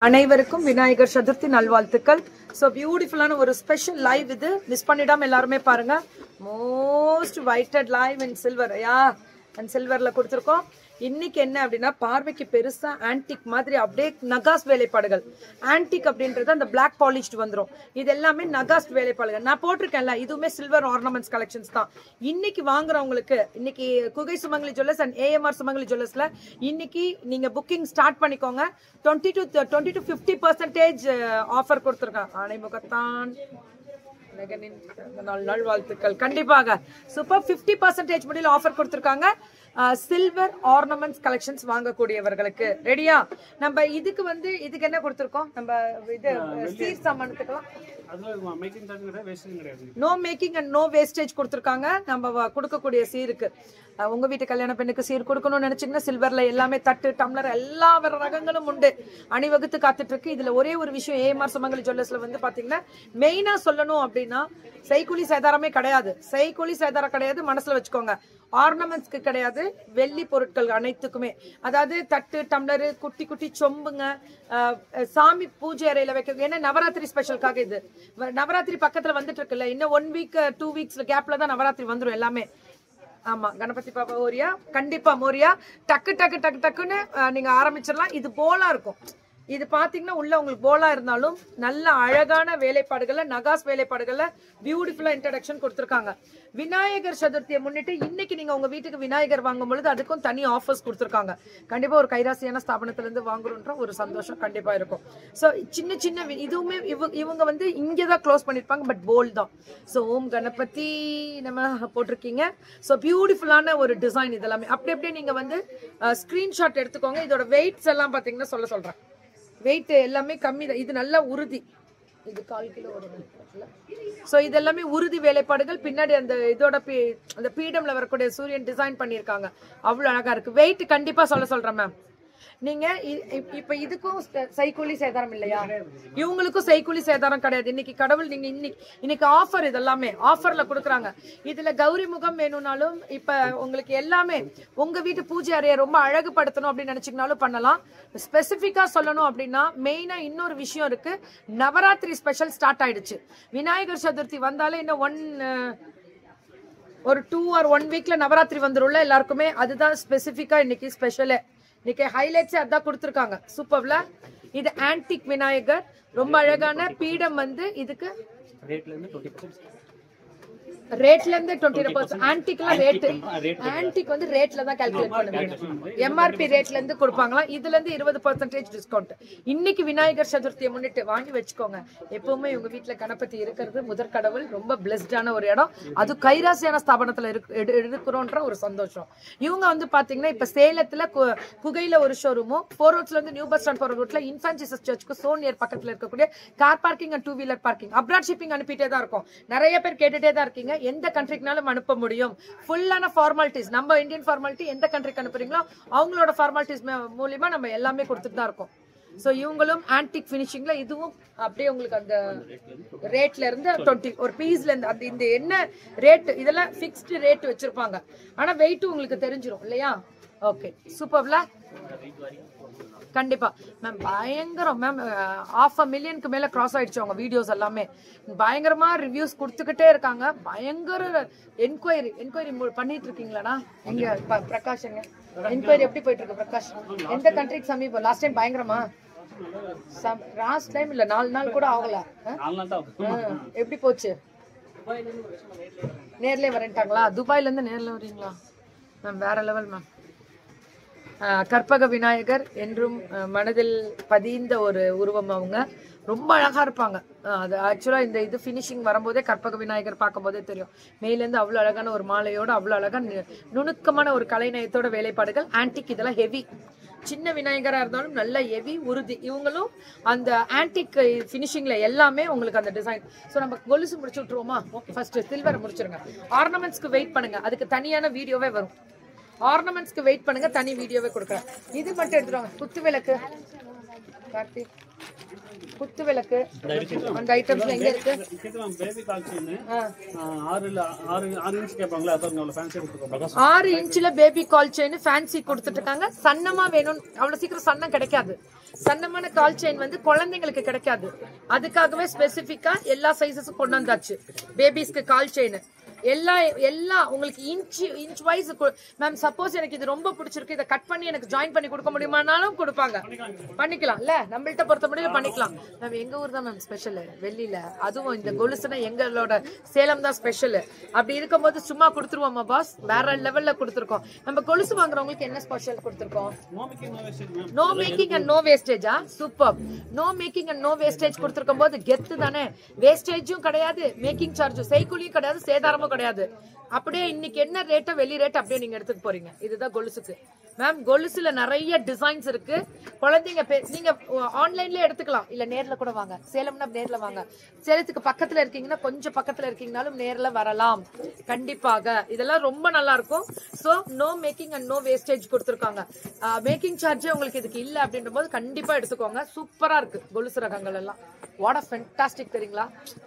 அனைவருக்கும் விநாயகர் சதுர்த்தி நல்வாழ்த்துக்கள் ஸோ பியூட்டிஃபுல்லான ஒரு ஸ்பெஷல் லைவ் இது மிஸ் பண்ணிடாம எல்லாருமே பாருங்க most waited live in silver yeah and சில்வர்ல கொடுத்துருக்கோம் இன்னைக்கு என்ன அப்படின்னா பார்வைக்கு பெருசா ஆன்டிக் மாதிரி அப்படியே நகாஸ் வேலைப்பாடுகள் ஆன்டிக் அப்படின்றது அந்த பிளாக் பாலிஷ்டு வந்துரும் இது எல்லாமே நகாஸ் வேலைப்பாடுகள் நான் போட்டிருக்கேன்ல இதுவுமே சில்வர் ஆர்னமெண்ட்ஸ் கலெக்ஷன்ஸ் தான் இன்னைக்கு வாங்குறவங்களுக்கு இன்னைக்கு குகை சுமங்கலி ஜுவல்லர்ஸ் அண்ட் ஏஎம்ஆர் சுமங்கலி ஜுவல்லர்ஸ்ல இன்னைக்கு நீங்க புக்கிங் ஸ்டார்ட் பண்ணிக்கோங்க twenty to twenty to fifty percentage offer கொடுத்துருக்காங்க ஆணைமுகத்தான் நகனின் பிறந்த நாள் நல்வாழ்த்துக்கள் கண்டிப்பாக சூப்பர் ஃபிஃப்டி பர்சன்டேஜ் முடியல ஆஃபர் கொடுத்துருக்காங்க சில்வர் ஆர்னமெண்ட்ஸ் கலெக்ஷன்ஸ் வாங்கக்கூடியவர்களுக்கு ரெடியா நம்ம இதுக்கு வந்து இதுக்கு என்ன கொடுத்துருக்கோம் நம்ம இது சீர் சாமானத்துக்கெல்லாம் அதுல மேக்கிங் சார்ஜ் கிடையாது வேஸ்டிங் கிடையாது no making and no wastage கொடுத்துருக்காங்க நம்ம வ- கொடுக்கக்கூடிய சீருக்கு அஹ் உங்க வீட்டு கல்யாண பெண்ணுக்கு சீர் கொடுக்கணும்னு நினைச்சீங்கன்னா சில்வர்ல எல்லாமே தட்டு டம்ளர் எல்லா வர ரகங்களும் உண்டு அணிவகுத்து காத்துட்டு இருக்கு இதுல ஒரே ஒரு விஷயம் ஏஎம்ஆர் சுமங்கலி ஜுவல்லர்ஸ்ல வந்து பாத்தீங்கன்னா மெயினா சொல்லணும் அப்படின்னா செய்கூலி சேதாரமே கிடையாது செய்கூலி சேதாரம் கிடையாது மனசுல வச்சுக்கோங்க ஆர்னமெண்ட்ஸ்க்கு கிடையாது வெள்ளி பொருட்கள் அனைத்துக்குமே அதாவது தட்டு டம்ளரு குட்டி குட்டி சொம்புங்க அஹ், அஹ், சாமி பூஜை அறையில வைக்க ஏன்னா நவராத்திரி ஸ்பெஷலுக்காக இது வ- நவராத்திரி பக்கத்துல வந்துட்டு இருக்குல்ல இன்னும் ஒன் வீக் டூ வீக்ஸ்ல கேப்ல தான் நவராத்திரி வந்துரும் எல்லாமே ஆமா கணபதி பாப்பா மோரியா கண்டிப்பா மோரியா டக்கு டக்கு டக்கு டக்குன்னு அஹ், நீங்க ஆரம்பிச்சிடலாம் இது போலா இருக்கும் இது பாத்தீங்கன்னா உள்ள உங்களுக்கு போலா இருந்தாலும் நல்ல அழகான வேலைப்பாடுகள்ல நகாஸ் வேலைப்பாடுகள்ல பியூட்டிஃபுல்லா இன்ட்ரடக்ஷன் கொடுத்துருக்காங்க விநாயகர் சதுர்த்தியை முன்னிட்டு இன்னைக்கு நீங்க உங்க வீட்டுக்கு விநாயகர் வாங்கும் பொழுது அதுக்கும் தனி ஆஃபர்ஸ் கொடுத்துருக்காங்க கண்டிப்பா ஒரு கைராசியான ஸ்தாபனத்துல இருந்து வாங்குறோன்ற ஒரு சந்தோஷம் கண்டிப்பா இருக்கும் சோ சின்ன சின்ன வி- இதுவுமே இவ- இவங்க வந்து இங்கே தான் க்ளோஸ் பண்ணிருப்பாங்க பட் போல்ட் தான் ஸோ ஓம் கணபதி நம்ம போட்டிருக்கீங்க ஸோ பியூட்டிஃபுல்லான ஒரு டிசைன் இதெல்லாமே அப்படி அப்படியே நீங்க வந்து ஸ்கிரீன்ஷாட் எடுத்துக்கோங்க இதோட வெயிட்ஸ் எல்லாம் பாத்தீங்கன்னா சொல்ல சொல்றேன் வெயிட் எல்லாமே கம்மி தான் இது நல்லா உறுதி இது கால் கிலோ வரும் ஸோ இது எல்லாமே உறுதி வேலைப்பாடுகள் பின்னாடி அந்த இதோட பீ அந்த பீடம்ல வரக்கூடிய சூரியன் டிசைன் பண்ணியிருக்காங்க அவ்வளோ அழகா இருக்கு வெயிட் கண்டிப்பா சொல்ல சொல்றேன் மேம் நீங்க இ- இ- இப்ப இதுக்கும் ஸ்ட- சைக்கூலி சேதாரம் இல்லையா இவங்களுக்கும் சைக்கூலி சேதாரம் கிடையாது இன்னைக்கு கடவுள் நீங்க இன்னைக்கு இன்னைக்கு ஆஃபர் இதெல்லாமே ஆஃபர்ல கொடுக்குறாங்க இதுல கௌரி முகம் வேணும்னாலும் இப்ப உங்களுக்கு எல்லாமே உங்க வீட்டு பூஜை அறையை ரொம்ப அழகுபடுத்தணும் அப்படின்னு நினைச்சீங்கனாலும் பண்ணலாம் ஸ்பெசிஃபிக்கா சொல்லணும் அப்படின்னா மெயினா இன்னொரு விஷயம் இருக்கு நவராத்திரி ஸ்பெஷல் ஸ்டார்ட் ஆயிடுச்சு விநாயகர் சதுர்த்தி வந்தாலே இன்னும் ஒன் ஒரு டூ ஆர் ஒன் வீக்ல நவராத்திரி வந்துரும்ல எல்லாருக்குமே அதுதான் ஸ்பெசிஃபிக்கா இன்னைக்கு ஸ்பெஷலே இன்னைக்கு ஹைலைட்ஸ் அதான் கொடுத்துருக்காங்க சூப்பர்ல இது ஆன்டிக் விநாயகர் ரொம்ப அழகான பீடம் வந்து இதுக்கு ரேட்ல இருந்து டுவெண்ட்டி பர்சன்ட் ரேட்ல இருந்து டுவெண்ட்டி பர்சன்ட் ஆன்டிக்லாம் ரேட் ஆன்டிக் வந்து ரேட்ல தான் கால்குலேட் பண்ணுவீங்க எம்ஆர்பி ரேட்ல இருந்து கொடுப்பாங்களா இதுல இருந்து இருபது பர்சன்டேஜ் டிஸ்கவுண்ட் இன்னைக்கு விநாயகர் சதுர்த்தியை முன்னிட்டு வாங்கி வச்சுக்கோங்க எப்பவுமே உங்க வீட்ல கணபதி இருக்கிறது முதற் கடவுள் ரொம்ப பிளஸ்டான ஒரு இடம் அது கைராசியான ஸ்தாபனத்துல இருக்கு எடு- இருக்கிறோன்ற ஒரு சந்தோஷம் இவங்க வந்து பாத்தீங்கன்னா இப்ப சேலத்துல கு- குகையில ஒரு ஷோரூமும் ஃபோர் ரோட்ஸ்ல இருந்து நியூ பஸ் ஸ்டாண்ட் போற ரூட்ல இன்ஃபான்ட் ஜீசஸ் சர்ச்சுக்கு சோனியர் பக்கத்துல இருக்கக்கூடிய car parking and two wheeler parking abroad shipping அனுப்பிட்டே தான் இருக்கும் நிறைய பேர் கேட்டுட்டே தான் இருக்கீங்க எந்த கண்ட்ரிக்குனாலும் அனுப்ப முடியும் ஃபுல்லான ஃபார்மாலிட்டிஸ் நம்ம இந்தியன் ஃபார்மாலிட்டி எந்த கண்ட்ரிக்கு அனுப்புறீங்களோ அவங்களோட ஃபார்மாலிட்டிஸ் மூலியமா நம்ம எல்லாமே கொடுத்துட்டு தான் இருக்கோம் ஸோ இவங்களும் ஆன்டிக் ஃபினிஷிங்ல இதுவும் அப்படியே உங்களுக்கு அந்த ரேட்ல இருந்து டுவெண்ட்டி ஒரு பீஸ்ல இருந்து அந்த இந்த என்ன ரேட் இதெல்லாம் ஃபிக்ஸ்டு ரேட் வச்சிருப்பாங்க ஆனா வெயிட் உங்களுக்கு தெரிஞ்சிரும் இல்லையா ஓகே சூப்பர்ல கண்டிப்பா மேம் பயங்கரம் மேம் ஆஃப் அ மில்லியனுக்கு மேல கிராஸ் ஆயிடுச்சு அவங்க வீடியோஸ் எல்லாமே பயங்கரமா ரிவ்யூஸ் கொடுத்துக்கிட்டே இருக்காங்க பயங்கர என்கொயரி என்கொயரி பண்ணிட்டு இருக்கீங்களாண்ணா எங்க ப- பிரகாஷ் எங்க என்கொயரி எப்படி போயிட்டு இருக்கு பிரகாஷ் எந்த கண்ட்ரிக்கு சமீபம் லாஸ்ட் டைம் பயங்கரமா லாஸ்ட் டைம் இல்ல நாலு நாள் கூட ஆகல ஆ? நாலு நாள் தான் ஆ, எப்படி போச்சு நேர்லயே வரேன்ட்டாங்களா துபாயில இருந்து நேர்ல வரீங்களா மேம் வேற லெவல் மேம் கற்பக விநாயகர் என்றும் அஹ், மனதில் பதிந்த ஒரு உருவம் அவங்க ரொம்ப அழகா இருப்பாங்க அஹ், அது ஆக்சுவலா இந்த இது ஃபினிஷிங் வரும்போதே கற்பக விநாயகர் பார்க்கும்போதே தெரியும் மேலேருந்து அவ்வளோ அழகான ஒரு மாலையோட அவ்வளோ அழகா நு- நுணுக்கமான ஒரு கலைநயத்தோட வேலைப்பாடுகள் ஆன்டிக் இதெல்லாம் ஹெவி சின்ன விநாயகரா இருந்தாலும் நல்ல ஹெவி உறுதி இவங்களும் அந்த ஆன்டிக் ஃபினிஷிங்ல எல்லாமே உங்களுக்கு அந்த டிசைன் ஸோ நம்ம கொலுசு முடிச்சு விட்டுருவோமா ஃபர்ஸ்ட் சில்வர் முடிச்சிருங்க ஆர்னமெண்ட்ஸ்க்கு வெயிட் பண்ணுங்க அதுக்கு தனியான வீடியோவே வரும் ஆர்னமெண்ட்ஸ்க்கு வெயிட் பண்ணுங்க தனி வீடியோவே கொடுக்குறேன் இது மட்டும் எடுத்துருவாங்க குத்து விளக்கு கார்த்திக் குத்து விளக்கு அந்த ஐட்டம்ஸ் எங்க இருக்கு கேட்கலாம் பேபி கால் செயின் ஆ. ஆறு இல்ல ஆறு ஆறு இன்ச் கேட்பாங்களா அதான் அவ்வளோ ஃபேன்சி கொடுத்துருக்கோம் ஆறு இன்ச்ல பேபி கால் செயின் ஃபேன்சி கொடுத்துட்டு இருக்காங்க சன்னமா வேணும் அவ்வளவு சீக்கிரம் சன்னம் கிடைக்காது சன்னமான கால் செயின் வந்து குழந்தைங்களுக்கு கிடைக்காது அதுக்காகவே ஸ்பெசிபிக்கா எல்லா சைஸஸும் கொண்டு வந்தாச்சு பேபிஸ்க்கு கால் செயின் எல்லா எல்லா உங்களுக்கு inch inch wise ma'am suppose எனக்கு இது ரொம்ப பிடிச்சிருக்கு இதை கட் பண்ணி எனக்கு ஜாயின் பண்ணி கொடுக்க முடியுமானாலும் கொடுப்பாங்க பண்ணிக்கலாம் இல்ல நம்மள்ட்ட பொறுத்த முடியும் பண்ணிக்கலாம் மேம் எங்க ஊர் தான் மேம் ஸ்பெஷல் வெள்ளியில அதுவும் இந்த கொலுசுனா எங்களோட சேலம் தான் ஸ்பெஷல் அப்படி இருக்கும்போது சும்மா கொடுத்துருவோமா பாஸ் வேற லெவல்ல கொடுத்துருக்கோம் நம்ம கொலுசு வாங்குறவங்களுக்கு என்ன ஸ்பெஷல் கொடுத்துருக்கோம் no making no wastage ma'am no making and no வேஸ்டேஜா super no making and no wastage கொடுத்துருக்கும் போது கெத்து தானே வேஸ்டேஜும் கிடையாது மேக்கிங் சார்ஜும் செய்கூலியும் கிடையாது சேதாரமும் கிடையாது அப்படியே இன்னைக்கு என்ன ரேட்டோ வெளி ரேட் அப்படியே நீங்க எடுத்துட்டு போறீங்க இதுதான் கொலுசுக்கு மேம் கொலுசுல நிறைய டிசைன்ஸ் இருக்கு குழந்தைங்க பே- நீங்க ஆன்லைன்ல எடுத்துக்கலாம் இல்ல நேர்ல கூட வாங்க சேலம்னா நேர்ல வாங்க சேலத்துக்கு பக்கத்துல இருக்கீங்கன்னா கொஞ்சம் பக்கத்துல இருக்கீங்கனாலும் நேர்ல வரலாம் கண்டிப்பாக இதெல்லாம் ரொம்ப நல்லா இருக்கும் so no making and no wastage கொடுத்துருக்காங்க மேக்கிங் சார்ஜ் உங்களுக்கு இதுக்கு இல்ல அப்படின்ற போது கண்டிப்பா எடுத்துக்கோங்க சூப்பரா இருக்கு கொலுசு ரகங்கள் எல்லாம் வாட் ஃபென்டாஸ்டிக் தெரியுங்களா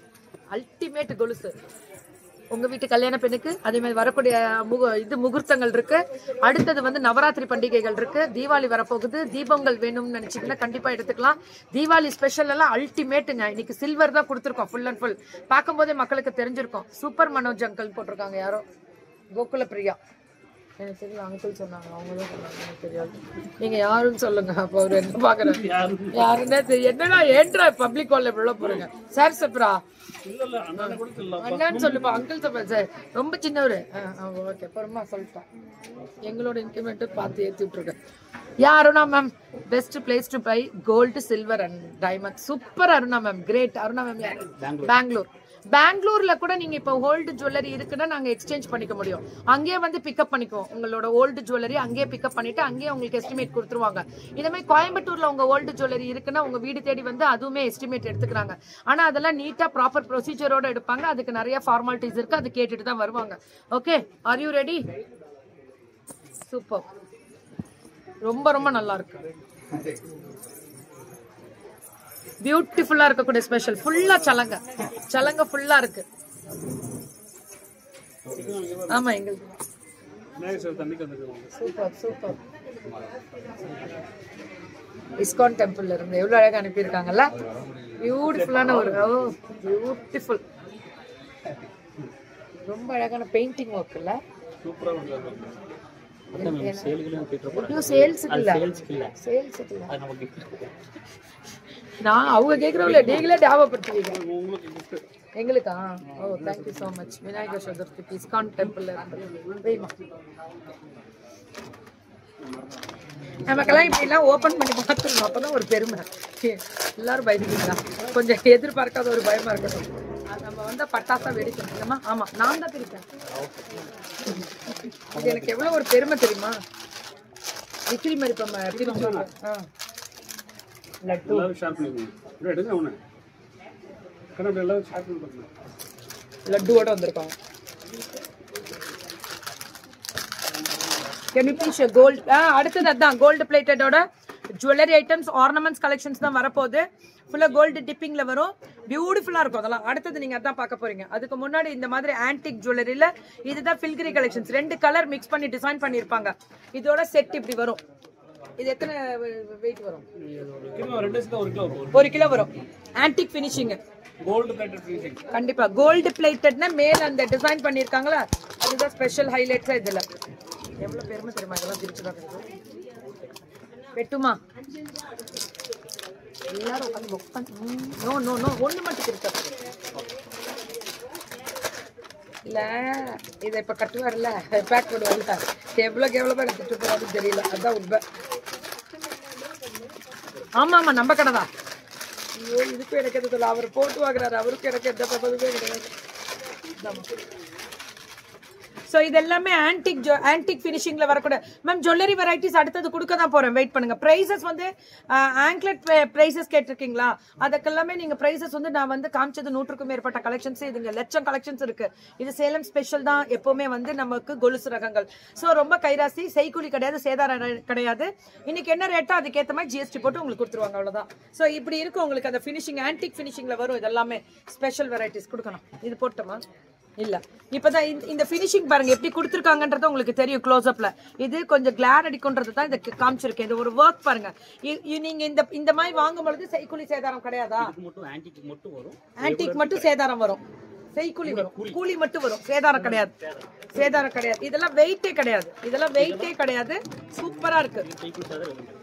அல்டிமேட் கொலுசு உங்க வீட்டு கல்யாண பெண்ணுக்கு அதே மாதிரி வரக்கூடிய முக இது முகூர்த்தங்கள் இருக்கு அடுத்தது வந்து நவராத்திரி பண்டிகைகள் இருக்கு தீபாவளி வரப்போகுது தீபங்கள் வேணும்னு நினைச்சீங்கன்னா கண்டிப்பா எடுத்துக்கலாம் தீபாவளி ஸ்பெஷல் எல்லாம் அல்டிமேட்டுங்க இன்னைக்கு சில்வர் தான் கொடுத்துருக்கோம் ஃபுல் அண்ட் ஃபுல் பார்க்கும்போதே மக்களுக்கு தெரிஞ்சிருக்கும் சூப்பர் மனோஜ் அங்கிள் போட்டிருக்காங்க யாரோ கோகுல பிரியா எனக்கு தெரியல அங்கிள் சொன்னாங்க அவங்க தான் சொன்னாங்க எனக்கு தெரியாது நீங்க யாருன்னு சொல்லுங்க அப்போ அவர் என்ன பாக்குறாரு யாருன்னே தெரியும் என்னடா ஏன்டா பப்ளிக் கால்ல உள்ள போறீங்க சார் சப்ரா இல்ல இல்ல அண்ணா கூட இல்ல அண்ணான்னு சொல்லுப்பா அங்கிள் சொல்ல சார் ரொம்ப சின்னவரு ஓகே அப்புறமா சொல்லிட்டோம் எங்களோட இன்க்ரிமெண்ட் பார்த்து ஏத்தி விட்டுருக்கேன் ya Aruna ma'am best place to buy gold silver and diamond super Aruna ma'am great Aruna ma'am யார் பெங்களூர் பெங்களூர்ல கூட நீங்க இப்போ ஓல்டு ஜுவல்லரி இருக்குன்னா நாங்க எக்ஸ்சேஞ்ச் பண்ணிக்க முடியும் அங்கேயே வந்து பிக்கப் பண்ணிக்குவோம் உங்களோட ஓல்டு ஜுவல்லரி அங்கேயே பிக்கப் பண்ணிட்டு அங்கேயே உங்களுக்கு எஸ்டிமேட் கொடுத்துருவாங்க இதே மாதிரி கோயம்புத்தூர்ல உங்க ஓல்டு ஜுவல்லரி இருக்குன்னா உங்க வீடு தேடி வந்து அதுவுமே எஸ்டிமேட் எடுத்துக்கிறாங்க ஆனா அதெல்லாம் நீட்டா ப்ராப்பர் ப்ரொசீஜரோட எடுப்பாங்க அதுக்கு நிறைய ஃபார்மாலிட்டிஸ் இருக்கு அது கேட்டுட்டு தான் வருவாங்க okay are you ready super ரொம்ப ரொம்ப நல்லா இருக்கு பியூட்டிஃபுல்லா இருக்கக்கூடிய ஸ்பெஷல் ஃபுல்லா சலங்க சலங்க ஃபுல்லா இருக்கு ஆமா எங்களுக்கு விநாயகர் சார் தண்ணிக்கு வந்துருக்காங்க சூப்பர் சூப்பர் இஸ்கான் டெம்பிள்ல இருந்து எவ்வளவு அழகா அனுப்பியிருக்காங்கல்ல பியூட்டிஃபுல்லான ஒரு ஓ பியூட்டிஃபுல் ரொம்ப அழகான பெயிண்டிங் ஒர்க் இல்ல சூப்பரா வந்துருக்காங்க சேலுக்குலாம் போயிட்டு இன்னும் சேல்ஸுக்கு இல்ல சேல்ஸ்க்கு இல்ல சேல்ஸுக்கு இல்ல அது நமக்கு நான் அவங்க கேக்குறவங்கள நீங்களே ஞாபகப்படுத்துவீங்க உங்களுக்கு gift. எங்களுக்கா oh thank you so much Vinayagar சதுர்த்திக்கு இஸ்கான் டெம்பிள்ல இருந்து வெய்மா நமக்கெல்லாம் இப்படி எல்லாம் ஓபன் பண்ணி பார்த்துருணும் அப்பதான் ஒரு பெருமை எல்லாரும் பயந்துக்கீங்களா கொஞ்சம் எதிர்பார்க்காத ஒரு பயமா இருக்கட்டும் அது நம்ம வந்து பட்டாசா வெடிக்கணும் இல்லைம்மா ஆமா நான் தான் பிரிப்பேன் இது எனக்கு எவ்வளவு ஒரு பெருமை தெரியுமா விசிறி மறிப்பம் பிரிச்சு ஆ லட்டு எல்லாரும் ஷேர் பண்ணிக்கோங்க இப்படி எடுங்க அவனை கண்ணாடி எல்லாரும் ஷேர் பண்ணி பாருங்க லட்டுவோட வந்திருக்காங்க கேன் யூ ப்ளீஸ் கோல்ட் அடுத்தது அதான் கோல்டு பிளேட்டடோட ஜுவல்லரி ஐட்டம்ஸ் ஆர்னமெண்ட்ஸ் கலெக்ஷன்ஸ் தான் வரப்போகுது ஃபுல்லாக கோல்டு டிப்பிங்ல வரும் பியூட்டிஃபுல்லாக இருக்கும் அதெல்லாம் அடுத்தது நீங்கள் அதான் பார்க்க போறீங்க அதுக்கு முன்னாடி இந்த மாதிரி ஆன்டிக் ஜுவல்லரியில் இதுதான் ஃபில்கிரி கலெக்ஷன்ஸ் ரெண்டு கலர் மிக்ஸ் பண்ணி டிசைன் பண்ணியிருப்பாங்க இதோட செட் இப்படி வரும் இது எத்தனை வெயிட் வரும் கிலோ ரெண்டு சேர்த்து ஒரு கிலோ வரும் ஒரு கிலோ வரும் antique finishing gold plated finishing கண்டிப்பா கோல்டு பிளேட்டட்னா மேல அந்த டிசைன் பண்ணிருக்காங்களா அதுதான் ஸ்பெஷல் ஹைலைட்ஸா இதுல எவ்வளவு பெருமை தெரியுமா இதெல்லாம் பிரிச்சுதான் வெட்டுமா எல்லாரும் உட்காந்து உட்காந்து நோ நோ நோ ஒண்ணு மட்டும் இருக்க இல்ல இத இப்ப கட்டுவார்ல பேக் பண்ணுவார்ல எவ்வளவு கேவலமா எனக்கு திட்டு போறாருன்னு தெரியல அதான் உண்மை ஆமா ஆமா நம்ம கடை தான் ஐயோ இதுக்கும் எனக்கு எது தெரியல அவர் போட்டு வாங்குறாரு அவருக்கும் எனக்கு எந்த பதவியுமே கிடையாது ஸோ இது எல்லாமே ஆன்டிக் ஜோ ஆன்டிக் ஃபினிஷிங்ல வரக்கூடிய மேம் ஜுவல்லரி வெரைட்டிஸ் அடுத்தது கொடுக்க தான் போறேன் வெயிட் பண்ணுங்க ப்ரைசஸ் வந்து ஆங்க்லெட் ப்ரைசஸ் கேட்டிருக்கீங்களா அதுக்கெல்லாமே நீங்க ப்ரைசஸ் வந்து நான் வந்து காமிச்சது நூற்றுக்கும் மேற்பட்ட கலெக்ஷன்ஸ் இதுங்க லட்சம் கலெக்ஷன்ஸ் இருக்கு இது சேலம் ஸ்பெஷல் தான் எப்பவுமே வந்து நமக்கு கொலுசு ரகங்கள் ஸோ ரொம்ப கைராசி செய்கூலி கிடையாது சேதாரம் ர- கிடையாது இன்னைக்கு என்ன ரேட்டோ அதுக்கேற்ற மாதிரி ஜிஎஸ்டி போட்டு உங்களுக்கு கொடுத்துருவாங்க அவ்வளவுதான் ஸோ இப்படி இருக்கும் உங்களுக்கு அந்த ஃபினிஷிங் ஆன்டிக் ஃபினிஷிங்ல வரும் இதெல்லாமே ஸ்பெஷல் வெரைட்டிஸ் கொடுக்கணும் இது போட்டோமா இல்ல இப்பதான் இந்த- இந்த ஃபினிஷிங் பாருங்க எப்படி கொடுத்துருக்காங்கன்றது உங்களுக்கு தெரியும் க்ளோஸ் அப்ல இது கொஞ்சம் கிளாட் அடிக்கும்ன்றது தான் இதை காமிச்சிருக்கேன் இது ஒரு ஒர்க் பாருங்க இ- இ- நீங்க இந்த இந்த மாதிரி வாங்கும் பொழுது செய்கூலி சேதாரம் கிடையாதா இது மட்டும் ஆன்டிக்கு மட்டும் வரும் ஆன்டிக் மட்டும் சேதாரம் வரும் செய்கூலி வரும் கூலி மட்டும் வரும் சேதாரம் கிடையாது சேதாரம் கிடையாது இதெல்லாம் வெயிட்டே கிடையாது இதெல்லாம் வெயிட்டே கிடையாது சூப்பரா இருக்கு சைக்கிள் சாதம் வரும்